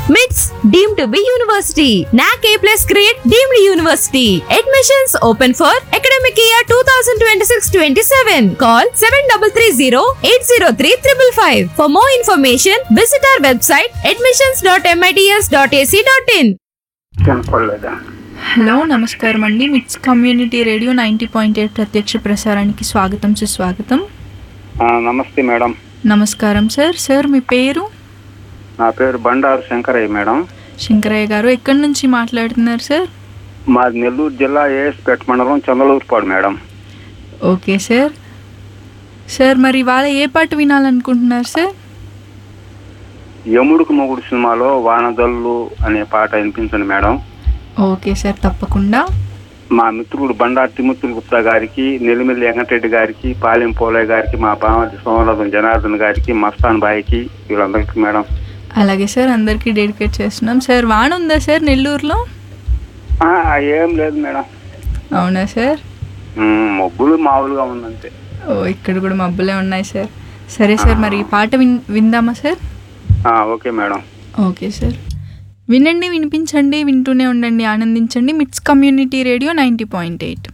MITS deemed to be university. NAC A plus grade deemed university. Admissions open for academic year 2026-27. Call 7330-803-555. For more information, visit our website admissions.mits.ac.in. కనపడలేదా hello నమస్కారం అండి MITS community radio ninety point eight ప్రత్యక్ష ప్రసారానికి స్వాగతం సుస్వాగతం ఆ, నమస్తే madam నమస్కారం సార్ సార్ మీ పేరు నా పేరు బండారు శంకరయ్య మేడం శంకరయ్య గారు ఎక్కడి నుంచి మాట్లాడుతున్నారు సార్ మాది నెల్లూరు జిల్లా ఏఎస్పేట మండలం Chandralurupadu madam okay sir sir మరి ఇవాళ ఏ పాట వినాలనుకుంటున్నారు సార్ యముడుకు మొగుడు సినిమాలో వానదల్లు అనే పాట వినిపించండి మేడం ఓకే సార్ తప్పకుండా మా మిత్రుడు బండారు తిమ్మతులు గుప్తా గారికి నెల్లిమిల్లి వెంకటరెడ్డి గారికి పాలెం పోలయ్య గారికి మా బామతి సోమనాథం జనార్దన్ గారికి మస్తాన్ బాయికి వీళ్ళందరికీ మేడం అలాగే సార్ అందరికీ డెడికేట్ చేస్తున్నాం సార్ వాన ఉందా సార్ నెల్లూరులో ఆ, ఏం లేదు మేడం అవునా సార్ ఉమ్, మబ్బులు మామూలుగా ఉందంతే ఓ ఇక్కడ కూడా మబ్బులే ఉన్నాయి సార్ సరే సార్ మరి ఈ పాట విన్ విందామా సార్ ఆ, ఓకే మేడం ఓకే సార్ వినండి వినిపించండి వింటూనే ఉండండి ఆనందించండి MITS community radio ninety point eight